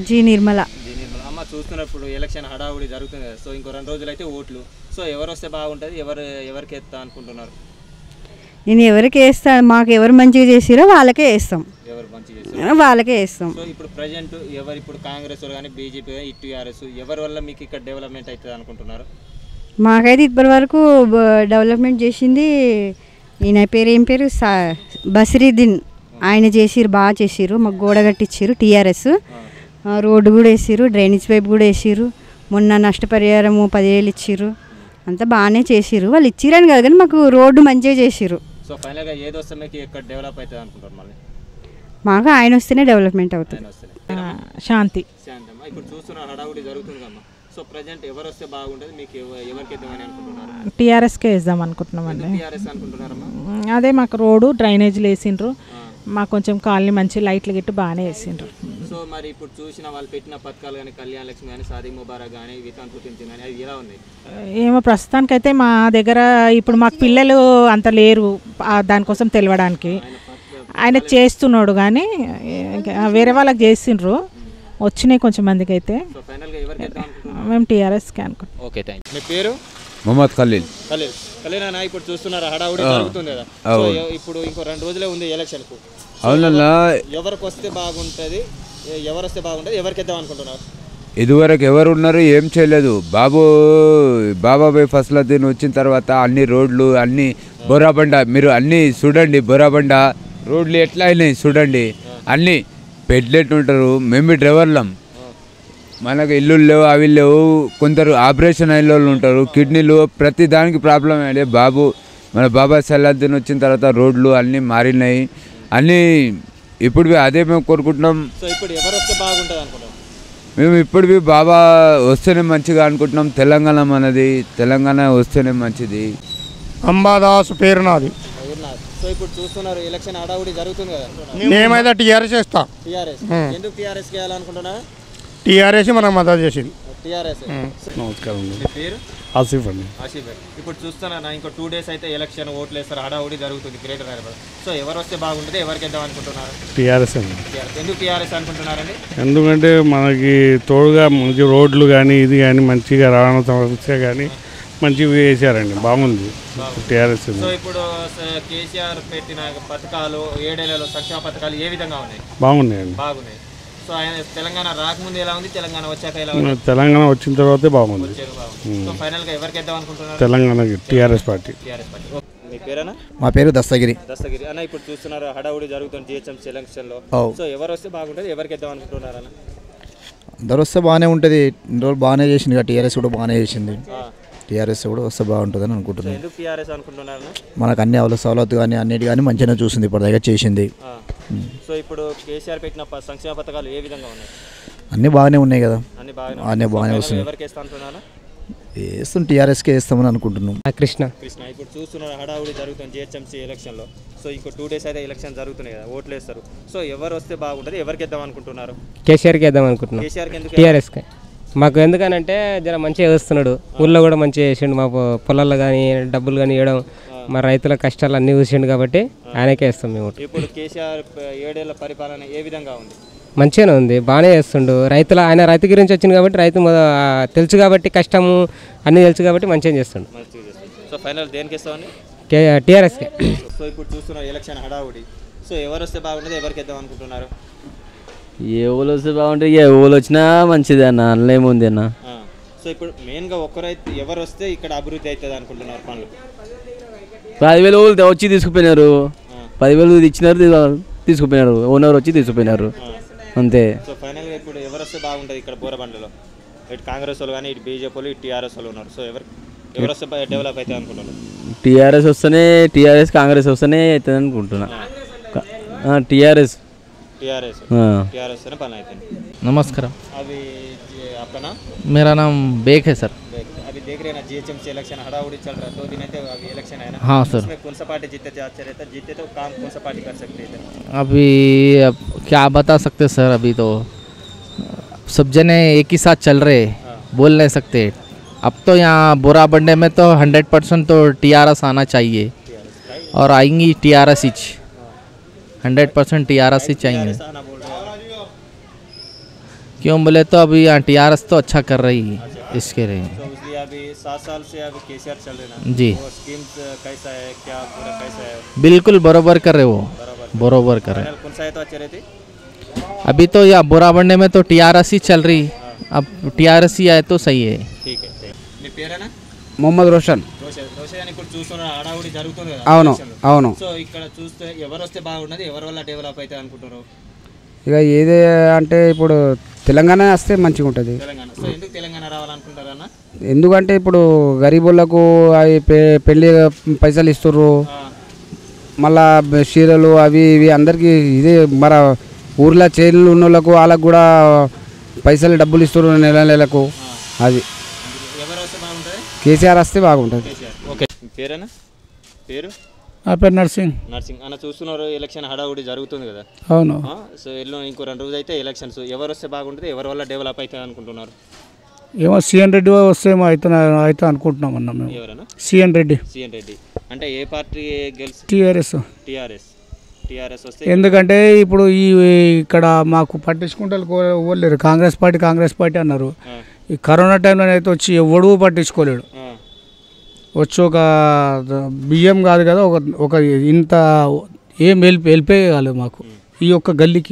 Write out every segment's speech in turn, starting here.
G Nirmala దీని అమ్మ చూస్తున్నప్పుడు ఎలక్షన్ హడావుడి జరుగుతుంది కదా సో ఇంకో రెండు రోజులు అయితే ఓట్లు సో ఎవరు వస్తే బాగుంటుంది ఎవరు ఎవరికి ఎత్తా అనుకుంటున్నారు నేను ఎవరికి వేస్తా మాకు ఎవరు మంచిగా చేసిరో వాళ్ళకే వేస్తాం ఎవరు మంచి చేస్తారు వాళ్ళకే వేస్తాం సో ఇప్పుడు ప్రజెంట్ ఎవరు ఇప్పుడు కాంగ్రెస్ కానీ బీజేపీ కానీ టీఆర్ఎస్ ఎవరి వల్ల మీకు ఇక్కడ డెవలప్మెంట్ అవుతుంది అనుకుంటున్నారు మాకైతే ఇప్పటి వరకు డెవలప్మెంట్ చేసింది ఈయన పేరు ఏం పేరు సా బసిరుద్దీన్ ఆయన చేసిరు బాగా చేసిరు మాకు గోడ కట్టించారు టీఆర్ఎస్ రోడ్డు కూడా వేసిరు డ్రైనేజ్ పైప్ కూడా వేసిరు మొన్న నష్టపరిహారము పదివేలు ఇచ్చిర్రు అంతా బాగానే చేసిరు వాళ్ళు ఇచ్చిరని కాదు కానీ మాకు రోడ్డు మంచిగా చేసిరు సో ఫైనల్గా ఏది వస్తే మీకు ఇక్కడ డెవలప్ అవుతుంది అనుకుంటారు మళ్ళీ మాకు ఆయన వస్తేనే డెవలప్మెంట్ అవుతుంది ఆయన వస్తే శాంతి శాంతమ్మ ఇప్పుడు చూస్తున్న హడావుడి జరుగుతుంది కమ్మా సో ప్రజెంట్ ఎవరు వస్తే బాగుంటుంది మీకు ఎవ- ఎవరికి ఇద్దామని అనుకుంటున్నారు టీఆర్ఎస్కే వేద్దాం అనుకుంటున్నామండి టీఆర్ఎస్ అనుకుంటున్నారమ్మా ఉమ్, అదే మాకు రోడ్డు డ్రైనేజీలు వేసిండ్రు మాకు కొంచెం కాలనీ మంచి లైట్లు గిట్టు బాగానే వేసిండ్రు సో మరి ఇప్పుడు చూసిన వాళ్ళు పెట్టిన పథకాలు కానీ కళ్యాణ లక్ష్మి కానీ సాది ముబారక్ కానీ వితంతు పింఛన్ కానీ అవి ఎలా ఉన్నాయి ఏమో ప్రస్తుతానికైతే మా దగ్గర ఇప్పుడు మాకు పిల్లలు అంత లేరు ఆ దానికోసం తెలియడానికి ఆయన చేస్తున్నాడు కానీ ఇంకా వేరే వాళ్ళకి చేసిండ్రు వచ్చినాయి కొంచెం మందికి అయితే సో ఫైనల్గా ఎవరికి ఇద్దాం అనుకుంటున్నారు మేము టీఆర్ఎస్కే అనుకుంటున్నాం ఓకే థ్యాంక్ మీ పేరు మొహమ్మద్ ఖలీల్ ఖలీల్ ఖలీల్ అన్న ఇప్పుడు చూస్తున్నారు హడావుడి జరుగుతుంది కదా సో ఎ- ఇప్పుడు ఇంకో రెండు రోజులే ఉంది ఎలక్షన్కు అవునన్నా ఎవరికి వస్తే బాగుంటుంది ఎ- ఎవరు వస్తే బాగుంటుంది ఎవరికి ఇద్దాం అనుకుంటున్నారు ఇదివరకు ఎవరు ఉన్నారు ఏం చేయలేదు బాబు బాబాబాయ్ ఫసలుద్దీన్ వచ్చిన తర్వాత అన్ని రోడ్లు అన్ని బొరాబండ మీరు అన్ని చూడండి బొరాబండ రోడ్లు ఎట్లా అయినాయి చూడండి అన్ని పెట్లెట్ ఉంటారు మేము డ్రైవర్లం మనకు ఇల్లు లేవు అవి లేవు కొందరు ఆపరేషన్ అయిన వాళ్ళు ఉంటారు కిడ్నీలు ప్రతి దానికి ప్రాబ్లం అయ్యే బాబు మన బాబా సలాద్దీన్ వచ్చిన తర్వాత రోడ్లు అన్నీ మారినాయి అన్నీ ఇప్పుడు అదే మేము కోరుకుంటున్నాం సో ఇప్పుడు ఎవరు వస్తే బాగుంటుంది అనుకుంటున్నాం మేము ఇప్పుడు బాబా వస్తేనే మంచిగా అనుకుంటున్నాం తెలంగాణ మనది తెలంగాణ వస్తేనే మంచిది అంబాదాస్ పేరు నాది ఊర్నాథ్. సో ఇప్పుడు చూస్తున్నారు ఎలక్షన్ హడావుడి జరుగుతుంది కదా మేమైతే టీఆర్ఎస్ చేస్తాం టీఆర్ఎస్ ఎందుకు టీఆర్ఎస్ చేయాలనుకుంటున్నా టీఆర్ఎస్ మనం మద్దతు చేసింది టీఆర్ఎస్ నమస్కారం మీ పేరు ఆసిఫ్ అండి ఆసిఫ్ భాయ్ ఇప్పుడు చూస్తున్నా ఇంకో టూ డేస్ అయితే ఎలక్షన్ ఓట్లు వేస్తారు హడావుడి జరుగుతుంది గ్రేటర్ హైదరాబాద్ సో ఎవరు వస్తే బాగుంటుంది ఎవరికి ఇద్దాం అనుకుంటున్నారు టీఆర్ఎస్ అండి TRS. ఎందుకు టీఆర్ఎస్ అనుకుంటున్నారండి ఎందుకంటే మనకి తోడుగా మంచి రోడ్లు కానీ ఇది కానీ మంచిగా రవాణా సమస్య కానీ మంచిగా వేసారండి బాగుంది టీఆర్ఎస్ సో ఇప్పుడు స- కేసీఆర్ పెట్టిన పథకాలు ఏడేళ్లలో సంక్షేమ పథకాలు ఏ విధంగా ఉన్నాయి బాగున్నాయండి బాగున్నాయి సో ఆయన తెలంగాణ రాకముందు ఎలా ఉంది తెలంగాణ వచ్చాక ఎలా ఉంది తెలంగాణ వచ్చిన తర్వాతే బాగుంది వచ్చేది బాగుంది సో ఫైనల్ గా ఎవరికి ఇద్దాం అనుకుంటున్నారు తెలంగాణకి TRS party TRS party okay. మీ పేరేనా మా పేరు దస్తగిరి దస్తగిరి అన్న ఇప్పుడు చూస్తున్నారు హడావుడి జరుగుతుంది జిహెచ్ఎంసీ ఎలక్షన్ లో అవు. సో ఎవరు వస్తే బాగుంటుంది ఎవరికి ఇద్దాం అనుకుంటున్నారు అన్న అందరు వస్తే బాగానే ఉంటుంది ఇన్ని రోజులు బాగానే చేసింది కదా టీఆర్ఎస్ కూడా బాగానే చేసింది టీఆర్ఎస్ కూడా వస్తే బాగుంటుందని అనుకుంటున్నాను ఎందుకు టీఆర్ఎస్ అనుకుంటున్నారు అన్న? మనకు అన్ని అవల సవలత్తు కానీ అన్నిటి కానీ మంచిగానే చూసింది ఇప్పుడు దగ్గర చేసింది ఆ. సో ఇప్పుడు కేసీఆర్ పెట్టిన ప- సంక్షేమ పథకాలు ఏ విధంగా ఉన్నాయి అన్నీ బాగానే ఉన్నాయి కదా అన్ని బాగానే అన్నీ ఉన్నాయి. బాగానే సో వస్తున్నాయి. ఎవరికి వేస్తా అంటున్నారా వేస్తాం టీఆర్ఎస్కే వేస్తామని అనుకుంటున్నాం కృష్ణ కృష్ణ ఇప్పుడు చూస్తున్నారు హడావుడి జరుగుతుంది జిహెచ్ఎంసీ ఎలక్షన్లో సో ఇంకో టూ డేస్ అయితే ఎలక్షన్ జరుగుతున్నాయి కదా ఓట్లు వేస్తారు సో ఎవరు వస్తే బాగుంటుంది ఎవరికి ఇద్దాం అనుకుంటున్నారు కేసీఆర్కి వేద్దాం అనుకుంటున్నాం కేసీఆర్కి ఎందుకు టీఆర్ఎస్కి మాకు ఎందుకనంటే జర మంచిగా వేస్తున్నాడు ఊళ్ళో కూడా మంచిగా చేసిండు మా పొ- పొలాల్లో కానీ డబ్బులు కానీ ఇవ్వడం మా రైతుల కష్టాలు అన్నీ చూసిండు కాబట్టి ఆయనకే వేస్తాం మేము ఓటు. ఇప్పుడు కేసీఆర్ ప- ఏడేళ్ల పరిపాలన ఏ విధంగా ఉంది మంచిగానే ఉంది బాగానే చేస్తుండు రైతుల ఆయన రైతు గురించి వచ్చింది కాబట్టి రైతు మొద- తెలుసు కాబట్టి కష్టము అన్నీ తెలుసు కాబట్టి మంచిగా చేస్తుండు మంచిగా చేస్తుంది సో ఫైనల్ దేనికి ఇస్తామని కే టీఆర్ఎస్కి సో ఇప్పుడు చూస్తున్నారు ఎలక్షన్ హడావుడి సో ఎవరు వస్తే బాగుంటుంది ఎవరికి ఇద్దాం అనుకుంటున్నారు ఏ ఊళ్ళు వస్తే బాగుంటుంది ఏ ఊళ్ళు వచ్చినా మంచిది అన్న అందులో ఏముంది అన్న ఆ. సో ఇప్పుడు మెయిన్గా ఒక్కరైతే ఎవరు వస్తే ఇక్కడ అభివృద్ధి అవుతుంది అనుకుంటున్నారు పనులు పదివేలు ఊళ్ళు వచ్చి తీసుకుపోయినారు పదివేలు ఇచ్చినారు తీ- తీసుకుపోయినారు ఓనర్ వచ్చి తీసుకుపోయినారు అంతే సో ఫైనల్గా ఇప్పుడు ఎవరు వస్తే బాగుంటుంది ఇక్కడ బోరబండలో ఇటు కాంగ్రెస్ వాళ్ళు కానీ ఇటు బీజేపీ వాళ్ళు ఇటు టీఆర్ఎస్ వాళ్ళు ఉన్నారు సో ఎవరు ఎవరు వస్తే డెవలప్ అవుతుంది అనుకుంటున్నారు టీఆర్ఎస్ వస్తేనే టీఆర్ఎస్ కాంగ్రెస్ వస్తేనే అవుతుంది అనుకుంటున్నా టీఆర్ఎస్ टीआरएस हाँ। टीआरएस से ना पढ़ना है नमस्कार अभी ये आपका नाम मेरा नाम बेक है सर देख- अभी देख रहे हैं ना जीएचएमसी इलेक्शन हड़ाउड़ी चल रहा है दो दिन है तो अभी इलेक्शन है ना हाँ, सर। उसमें कौन सा पार्टी जीते थे अच्छा रहता जीते तो काम कौन सा पार्टी कर सकते थे अभी अब क्या बता सकते सर अभी तो सब जने एक ही साथ चल रहे बोल नहीं सकते अब तो यहाँ बुरा बंडे में तो हंड्रेड परसेंट तो टी आना चाहिए और आएंगी T R S hundred percent T R S ही चाहिए क्यों बोले तो अभी यहाँ टी आर एस तो अच्छा कर रही है इसके लिए तो इसलिए अभी सात साल से अभी केसीआर चल रहे ना जी। वो स्कीम्स कैसा है क्या पूरा कैसा है बिल्कुल बरोबर कर रहे वो बरोबर कर रहे फाइनल कौन सा है तो अच्छे रहती अभी तो यहाँ बुरा बनने में तो टी आर एस ही चल रही अब टी आर एस ही आए तो सही है ठीक है మీ పేరేనా మొహమ్మద్ రోషన్ రోషన్ రోషన్ అని ఇప్పుడు చూస్తున్నారు హడావుడి జరుగుతుంది కదా అవును, ఎలక్షన్లో. అవును. సో ఇక్కడ చూస్తే ఎవరు వస్తే బాగున్నది ఎవరి వల్ల డెవలప్ అవుతుంది అనుకుంటున్నారు ఇక ఏది అంటే ఇప్పుడు తెలంగాణ వస్తే మంచిగా ఉంటుంది తెలంగాణ సో ఎందుకు తెలంగాణ రావాలనుకుంటారన్న ఎందుకంటే ఇప్పుడు గరీబులకు అవి పె- పెళ్లి పైసలు ఇస్తుర్రు మళ్ళా బ- చీరలు అవి ఇవి అందరికీ ఇదే మన ఊర్లో చేనులు ఉన్న వాళ్ళకు వాళ్ళకు కూడా పైసలు డబ్బులు ఇస్తుర్రు నెల నెలకు అది ఎవరు వస్తే బాగుంటుంది కేసీఆర్ వస్తే బాగుంటుంది కేసీఆర్ ఓకే మీ పేరేనా పేరు నా పేరు నర్సింగ్ నర్సింగ్ అన్న చూస్తున్నారు ఎలక్షన్ హడావుడి జరుగుతుంది కదా అవును. ఆ, సో ఎల్లో ఇంకో రెండు రోజులు అయితే ఎలక్షన్స్ ఎవరు వస్తే బాగుంటుంది ఎవరి వల్ల డెవలప్ అవుతుంది అనుకుంటున్నారు ఏమో సిఎన్ రెడ్డి వస్తేమో అయితే అయితే అనుకుంటున్నాం అన్న మేము ఎవరన్నా సిఎన్ రెడ్డి సిఎన్ రెడ్డి అంటే ఏ పార్టీ గెలిచి టీఆర్ఎస్ టీఆర్ఎస్ టీఆర్ఎస్ వస్తే ఎందుకంటే ఇప్పుడు ఈ ఇక్కడ మాకు పట్టించుకుంటారు లేరు కాంగ్రెస్ పార్టీ కాంగ్రెస్ పార్టీ అన్నారు ఈ కరోనా టైంలో అయితే వచ్చి ఎవడూ పట్టించుకోలేడు ఆ. వచ్చి ఒక బియ్యం కాదు కదా ఒక ఒక ఇంత ఏం వెళ్ళి వెళ్ళిపోయగలదు మాకు ఈ యొక్క గల్లీకి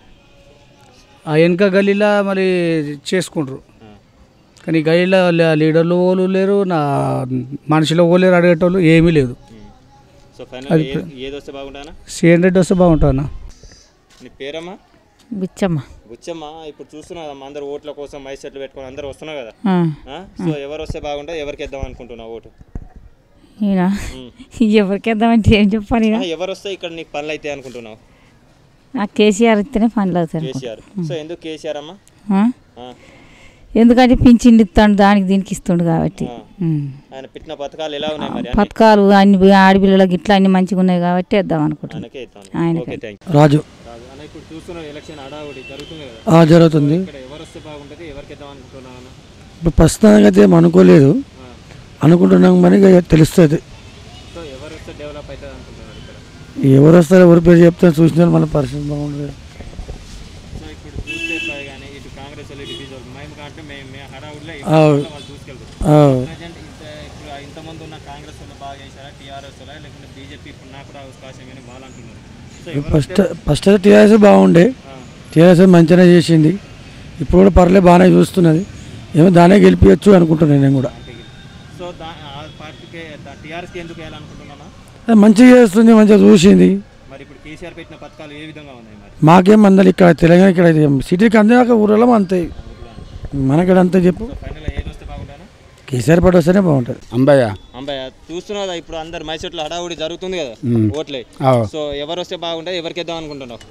ఆ వెనక గల్లీలో మరి చేసుకుంటారు కానీ గల్లీలో లే- లీడర్లు ఓలు లేరు నా మనుషులు ఓలేరు అడిగేటోళ్ళు ఏమీ లేదు సో అది ఫైనల్ ఏది వస్తే బాగుంటానా సిఎన్ రెడ్డి వస్తే బాగుంటుందన్న నీ పేరమ్మా బిచ్చమ్మ బుచ్చమ్మ ఇప్పుడు చూస్తున్నావు కదా అందరు ఓట్ల కోసం మైక్ సెట్లు పెట్టుకొని అందరు వస్తున్నారు కదా ఆ. ఆ? సో ఎవరు వస్తే బాగుంటుంది ఎవరికి వేద్దాం అనుకుంటున్నావు ఓటు ఈయన ఎవరికి వేద్దామంటే ఏం చెప్పాలి ఇక ఆ, ఎవరు వస్తే ఇక్కడ నీకు పనులు అయితే అనుకుంటున్నావు నాకు కేసీఆర్ ఇస్తేనే పనులు అవుతాయి కేసీఆర్ సో ఎందుకు కేసీఆర్ అమ్మా ఆ? ఆ. ఎందుకంటే పింఛన్లు ఇస్తాడు దానికి దీనికి ఇస్తుండు కాబట్టి ఉమ్. ఆయన పెట్టిన పథకాలు ఎలా ఉన్నాయి మరి అన్ని? పథకాలు అన్ని ఆడపిల్లలకి ఇట్లా అన్ని మంచిగా ఉన్నాయి కాబట్టి వేద్దాం అనుకుంటున్నాను ఆయనకే ఇద్దాం ఆయనకే. ఓకే థ్యాంక్ రాజు రాజు అన్న ఇప్పుడు చూస్తున్నారు ఎలక్షన్ హడావుడి జరుగుతుంది కదా ఆ, జరుగుతుంది. ఇక్కడ ఎవరు వస్తే బాగుంటుంది ఎవరికి వేద్దాం అనుకుంటున్నావు అన్న ఇప్పుడు ప్రస్తుతానికి అయితే ఏం అనుకోలేదు అనుకుంటున్నాం మరి ఇక తెలుస్తుంది సో ఎవరు వస్తే డెవలప్ అవుతుంది అనుకుంటున్నారు ఇక్కడ ఎవరు వస్తారో ఎవరి పేరు చెప్తే చూసిన మన పరిస్థితి బాగుంటుంది సో ఇప్పుడు చూస్తే ఎట్లా కానీ ఇటు కాంగ్రెస్ వాళ్ళు ఇటు బీజేపీ వాళ్ళు. మేము కాబట్టి మేము మేము హడావుడిలో ఆ. వాళ్ళు చూసుకెళ్తారు ఆ. ప్రజెంట్ ఇంత ఇప్పుడు ఇంతమంది ఉన్న కాంగ్రెస్ వాళ్ళు బాగా చేశారా టీఆర్ఎస్ వాళ్ళ లేకుంటే బీజేపీ ఇప్పుడు నాకు కూడా అవకాశం అని వాళ్ళు అంటున్నారు సో ఎవరు ఫస్ట్ వస్తే- ఫస్ట్ అయితే టీఆర్ఎస్ బాగుండే టీఆర్ఎస్ మంచిగా చేసింది ఇప్పుడు కూడా పర్లే బాగానే చూస్తున్నది ఏమో దానే గెలిపించచ్చు అనుకుంటున్నాను నేను కూడా సో దా ఆ పార్టీకి టీఆర్ఎస్కి ఎందుకు వేయాలనుకుంటున్నానా అది మంచిగా చేస్తుంది మంచిగా చూసింది మరి ఇప్పుడు కేసీఆర్ పెట్టిన పథకాలు ఏ విధంగా ఉన్నాయి మరి మాకేం అందరు ఇక్కడ తెలంగాణ ఇక్కడ సిటీకి అందాక ఊళ్ళో అంతే మనక్కడ అంతే చెప్పు ఫైనల్ ఏది వస్తే బాగుంటానా కేసీఆర్ పాటు వస్తేనే బాగుంటుంది అంబయ్య అంబయ్య చూస్తున్నావు కదా ఇప్పుడు అందరు మైసెట్లో హడావుడి జరుగుతుంది కదా మ్మ్. ఓట్లే అవు. సో ఎవరు వస్తే బాగుంటుంది ఎవరికి వేద్దాం అనుకుంటున్నావు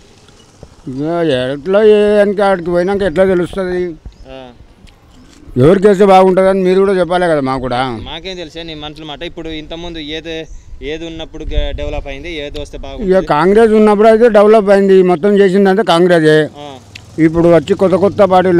ఇక ఎట్లా ఏ వెనక ఆడికి పోయినాక ఎట్లా తెలుస్తుంది ఆ. ఎవరికి వేస్తే బాగుంటుందని మీరు కూడా చెప్పాలి కదా మాకు కూడా మాకేం తెలుసా నీ మనుషుల మాట ఇప్పుడు ఇంతకుముందు ఏది ఏది ఉన్నప్పుడు డెవలప్ అయింది ఏది వస్తే ఇక బాగుంటుంది కాంగ్రెస్ ఉన్నప్పుడు అయితే డెవలప్ అయింది మొత్తం చేసిందంటే కాంగ్రెసే ఇప్పుడు వచ్చి కొత్త కొత్త పార్టీలు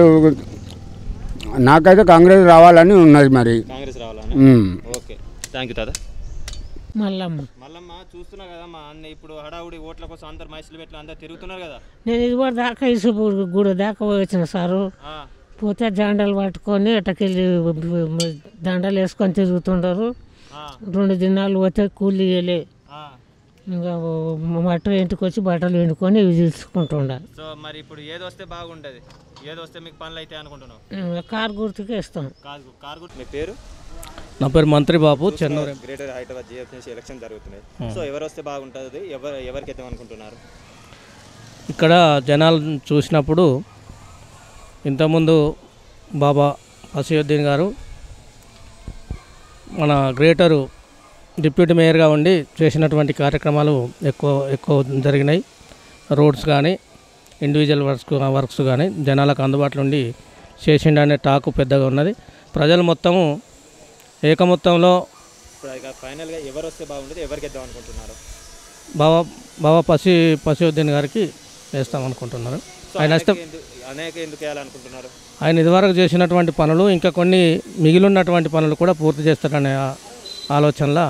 నాకైతే కాంగ్రెస్ రావాలని ఉన్నది మరి కాంగ్రెస్ రావాలని ఉమ్. ఓకే థ్యాంక్ యూ తాత మల్లమ్మ మల్లమ్మ చూస్తున్నా కదా మా అన్న ఇప్పుడు హడావుడి ఓట్ల కోసం అందరు మైసులు పెట్టి అందరు తిరుగుతున్నారు కదా నేను ఇదివరకు దాకా ఇసుపూర్ గుడి దాకా వచ్చిన సారు ఆ. పోతే దండలు పట్టుకొని అటకెళ్ళి దండలు వేసుకొని తిరుగుతుండరు రెండు దినాలు పోతే కూలి ఇయ్యలే ఇంకా మట్ట ఇంటికి వచ్చి బట్టలు ఎండుకొని ఇవి తీసుకుంటుండ సో మరి ఇప్పుడు ఏది వస్తే బాగుంటుంది ఏది వస్తే మీకు పనులు అయితే అనుకుంటున్నావు కారు గుర్తుకే ఇస్తాం కార్ కార్ గుర్తు మీ పేరు నా పేరు Mantri Babu Chennuru greater Hyderabad GHMC election జరుగుతున్నాయి Hmm. సో ఎవరు వస్తే బాగుంటుంది ఎవరు ఎవరికి అయితే అనుకుంటున్నారు ఇక్కడ జనాలు చూసినప్పుడు ఇంతకుముందు బాబా అసయుద్దీన్ గారు మన గ్రేటరు డిప్యూటీ మేయర్గా ఉండి చేసినటువంటి కార్యక్రమాలు ఎక్కువ ఎక్కువ జరిగినాయి రోడ్స్ కానీ ఇండివిజువల్ వర్క్స్ వర్క్స్ కానీ జనాలకు అందుబాటులో ఉండి చేసిండనే టాకు పెద్దగా ఉన్నది ప్రజలు మొత్తము ఏకమొత్తంలో ఇప్పుడు ఇక ఫైనల్గా ఎవరు వస్తే బాగుంటుంది ఎవరికి ఇద్దాం అనుకుంటున్నారు బాబా బాబా పసి పసియుద్దీన్ గారికి వేస్తాం అనుకుంటున్నారు సో ఆయన వస్తే అనేక ఎందుకు అనేక ఎందుకు వేయాలనుకుంటున్నారు ఆయన ఇదివరకు చేసినటువంటి పనులు ఇంకా కొన్ని మిగిలినటువంటి పనులు కూడా పూర్తి చేస్తారనే ఆ- ఆలోచనలో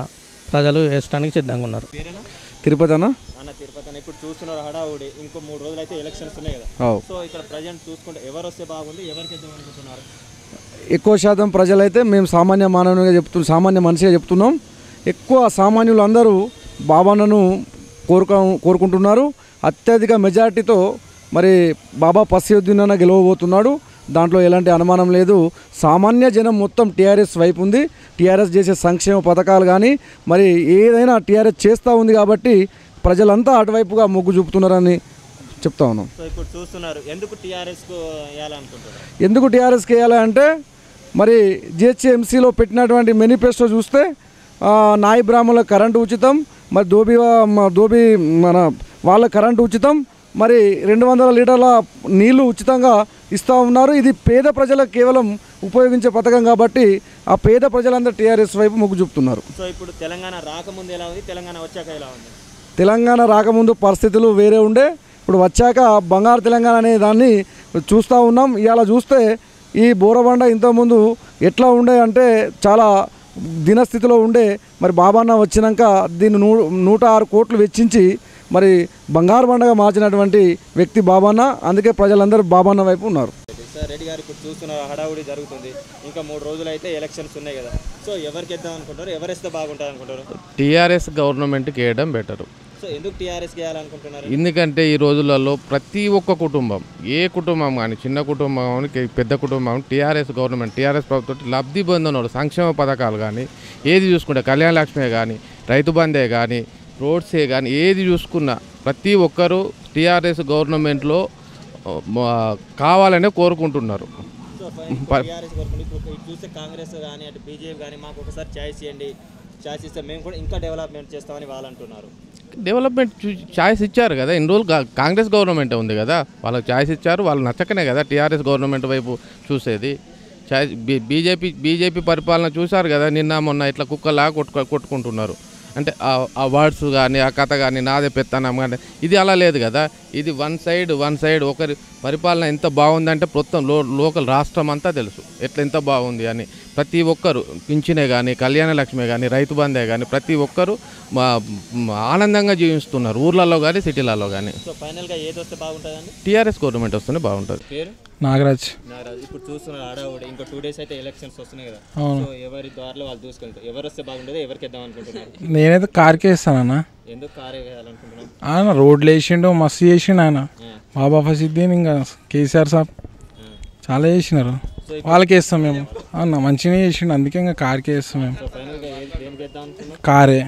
ప్రజలు వేసడానికి సిద్ధంగా ఉన్నారు పేరేనా తిరుపతి అన్న అన్న తిరుపతి అన్న ఇప్పుడు చూస్తున్నారు హడావుడి ఇంకో మూడు రోజులు అయితే ఎలక్షన్స్ ఉన్నాయి కదా అవు. సో ఇక్కడ ప్రజెంట్ చూసుకుంటే ఎవరు వస్తే బాగుంది ఎవరికి ఇద్దాం అనుకుంటున్నారు ఎక్కువ శాతం ప్రజలైతే మేము సామాన్య మానవునిగా చెప్తు సామాన్య మనిషిగా చెప్తున్నాం ఎక్కువ సామాన్యులు అందరూ బాబాను కోరుక కోరుకుంటున్నారు అత్యధిక మెజార్టీతో మరి బాబా పసియుద్దీన్ అన్న గెలవబోతున్నాడు దాంట్లో ఎలాంటి అనుమానం లేదు సామాన్య జనం మొత్తం టీఆర్ఎస్ వైపు ఉంది టీఆర్ఎస్ చేసే సంక్షేమ పథకాలు కానీ మరి ఏదైనా టీఆర్ఎస్ చేస్తూ ఉంది కాబట్టి ప్రజలంతా అటువైపుగా మొగ్గు చూపుతున్నారని చెప్తా ఉన్నాం సో ఇప్పుడు చూస్తున్నారు ఎందుకు టీఆర్ఎస్కు వేయాలనుకుంటున్నారు ఎందుకు టీఆర్ఎస్కి వేయాలి అంటే మరి జిహెచ్ఎంసీలో పెట్టినటువంటి మేనిఫెస్టో చూస్తే ఆ, నాయి బ్రాహ్మణులకు కరెంటు ఉచితం మరి దోబి వా- మ- దోబి మన వాళ్ళ కరెంటు ఉచితం మరి రెండు వందల లీటర్ల నీళ్లు ఉచితంగా ఇస్తూ ఉన్నారు ఇది పేద ప్రజలకు కేవలం ఉపయోగించే పథకం కాబట్టి ఆ పేద ప్రజలందరూ టీఆర్ఎస్ వైపు మొగ్గు చూపుతున్నారు సో ఇప్పుడు తెలంగాణ రాకముందు ఎలా ఉంది తెలంగాణ వచ్చాక ఎలా ఉంది తెలంగాణ రాకముందు పరిస్థితులు వేరే ఉండే ఇప్పుడు వచ్చాక బంగారు తెలంగాణ అనే దాన్ని చూస్తూ ఉన్నాం ఇవాళ చూస్తే ఈ బోరబండ ఇంతకుముందు ఎట్లా ఉండే అంటే చాలా దినస్థితిలో ఉండే మరి బాబాన్న వచ్చినాక దీన్ని నూ నూట ఆరు కోట్లు వెచ్చించి మరి బంగారు బండగా మార్చినటువంటి వ్యక్తి బాబాన్న అందుకే ప్రజలందరూ బాబాన్న వైపు ఉన్నారు సార్ రెడ్డి గారు ఇప్పుడు చూస్తున్నారు హడావుడి జరుగుతుంది ఇంకా మూడు రోజులు అయితే ఎలక్షన్స్ ఉన్నాయి కదా సో ఎవరికి ఇద్దాం అనుకుంటారు ఎవరు ఇస్తే బాగుంటుంది అనుకుంటారు టీఆర్ఎస్ గవర్నమెంట్కి వేయడం బెటరు సో ఎందుకు టీఆర్ఎస్ వేయాలనుకుంటున్నారు ఎందుకంటే ఈ రోజులలో ప్రతి ఒక్క కుటుంబం ఏ కుటుంబం కానీ చిన్న కుటుంబం కానీ కే- పెద్ద కుటుంబం కానీ టీఆర్ఎస్ గవర్నమెంట్ టీఆర్ఎస్ ప్రభుత్వం లబ్ధి పొందినోడు సంక్షేమ పథకాలు కానీ ఏది చూసుకుంటే కళ్యాణ లక్ష్మి కానీ రైతు బందే కానీ రోడ్సే కానీ ఏది చూసుకున్నా ప్రతి ఒక్కరూ టీఆర్ఎస్ గవర్నమెంట్లో ఆ, మ- కావాలనే కోరుకుంటున్నారు సో ప- టీఆర్ఎస్ కోరుకుంటే ఇప్పుడు ఇటు చూస్తే కాంగ్రెస్ కానీ అటు బీజేపీ కానీ మాకు ఒకసారి ఛాయిస్ ఇవ్వండి ఛాయిస్ ఇస్తే మేము కూడా ఇంకా డెవలప్మెంట్ చేస్తామని వాళ్ళు అంటున్నారు డెవలప్మెంట్ ఛాయిస్ ఇచ్చారు కదా ఇన్ని రోజులు గా- కాంగ్రెస్ గవర్నమెంట్ ఉంది కదా వాళ్ళకి ఛాయిస్ ఇచ్చారు వాళ్ళు నచ్చకనే కదా టీఆర్ఎస్ గవర్నమెంట్ వైపు చూసేది ఛాయిస్ బీ- బీజేపీ బీజేపీ పరిపాలన చూశారు కదా నిన్న మొన్న ఇట్లా కుక్కలా కొట్టుకు కొట్టుకుంటున్నారు అంటే ఆ- ఆ వర్డ్స్ కానీ ఆ కథ కానీ నాదే పెత్తనం కానీ ఇది అలా లేదు కదా ఇది వన్ సైడ్ వన్ సైడ్ ఒకరి పరిపాలన ఎంత బాగుందంటే మొత్తం లో లోకల్ రాష్ట్రం అంతా తెలుసు ఎట్లా ఎంత బాగుంది అని ప్రతి ఒక్కరు పింఛనే కానీ కళ్యాణ లక్ష్మి కానీ రైతు బందే కానీ ప్రతి ఒక్కరు మా మా ఆనందంగా జీవిస్తున్నారు ఊర్లలో కానీ సిటీలలో కానీ సో ఫైనల్గా ఏది వస్తే బాగుంటుందండి టీఆర్ఎస్ గవర్నమెంట్ వస్తేనే బాగుంటుంది పేరు నాగరాజ్ నాగరాజు ఇప్పుడు చూస్తున్నారు ఆడవాడు ఇంకా టూ డేస్ అయితే ఎలక్షన్స్ వస్తున్నాయి కదా అవును. సో ఎవరి ద్వారాలో వాళ్ళు చూసుకెళ్తారు ఎవరు వస్తే బాగుంటుందో ఎవరికి ఇద్దాం అనుకుంటున్నారు నేనైతే కార్కే ఇస్తానన్న ఎందుకు కారే వేయాలనుకుంటున్నాం ఆయన రోడ్లు వేసిండు మస్తు చేసిండు ఆయన బాబా ఫసిద్దీన్ ఇంకా కేసీఆర్ సాబ్ చాలా చేసినారు వాళ్ళకి వేస్తాం మేము అన్న మంచిగానే చేసిండు అందుకే ఇంకా కార్కే వేస్తాం మేము సో ఫైనల్గా ఏది దేనికి ఇద్దాం అనుకున్నాం కారే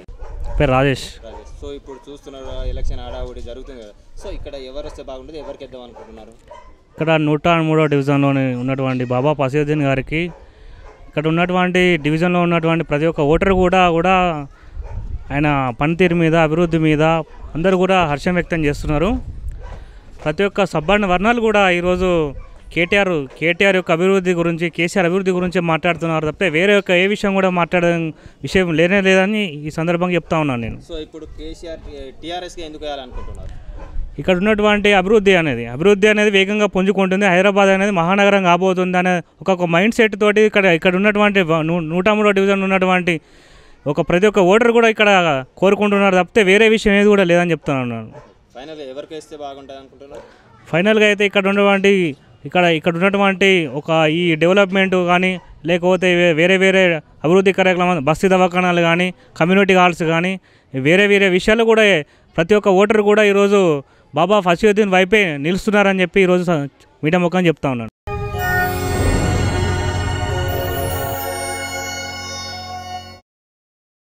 పేరు రాజేష్ రాజేష్ సో ఇప్పుడు చూస్తున్నారు ఎలక్షన్ ఆడావుడి జరుగుతుంది కదా సో ఇక్కడ ఎవరు వస్తే బాగుంటుంది ఎవరికి ఇద్దాం అనుకుంటున్నారు ఇక్కడ నూట మూడో డివిజన్లోని ఉన్నటువంటి బాబా పసియుద్దీన్ గారికి ఇక్కడ ఉన్నటువంటి డివిజన్లో ఉన్నటువంటి ప్రతి ఒక్క ఓటర్ కూడా కూడా ఆయన పనితీరు మీద అభివృద్ధి మీద అందరూ కూడా హర్షం వ్యక్తం చేస్తున్నారు ప్రతి ఒక్క సబ్బండ వర్ణాలు కూడా ఈరోజు కేటీఆర్ కేటీఆర్ యొక్క అభివృద్ధి గురించి కేసీఆర్ అభివృద్ధి గురించి మాట్లాడుతున్నారు తప్పితే వేరే యొక్క ఏ విషయం కూడా మాట్లాడే విషయం లేనే లేదని ఈ సందర్భంగా చెప్తా ఉన్నాను నేను సో ఇప్పుడు కేసీఆర్ టీఆర్ఎస్కి ఎందుకు వేయాలనుకుంటున్నారు ఇక్కడ ఉన్నటువంటి అభివృద్ధి అనేది అభివృద్ధి అనేది వేగంగా పుంజుకుంటుంది హైదరాబాద్ అనేది మహానగరం కాబోతుంది అనే ఒక మైండ్ సెట్ తోటి ఇక్కడ ఇక్కడ ఉన్నటువంటి వ- నూ- నూట మూడో డివిజన్ ఉన్నటువంటి ఒక ప్రతి ఒక్క ఓటర్ కూడా ఇక్కడ కోరుకుంటున్నారు తప్పితే వేరే విషయం ఏది కూడా లేదని చెప్తున్నాను ఫైనల్గా ఎవరికి వేస్తే బాగుంటుంది అనుకుంటున్నారు ఫైనల్గా అయితే ఇక్కడ ఉన్నటువంటి ఇక్కడ ఇక్కడ ఉన్నటువంటి ఒక ఈ డెవలప్మెంట్ కానీ లేకపోతే వే- వేరే వేరే అభివృద్ధి కార్యక్రమాలు బస్తీ దవాఖానాలు కానీ కమ్యూనిటీ హాల్స్ కానీ వేరే వేరే విషయాలు కూడా ప్రతి ఒక్క ఓటర్ కూడా ఈరోజు బాబా ఫసీయుద్దీన్ వైపే నిలుస్తున్నారని చెప్పి ఈరోజు స- మీడియా ముఖం చెప్తా ఉన్నాను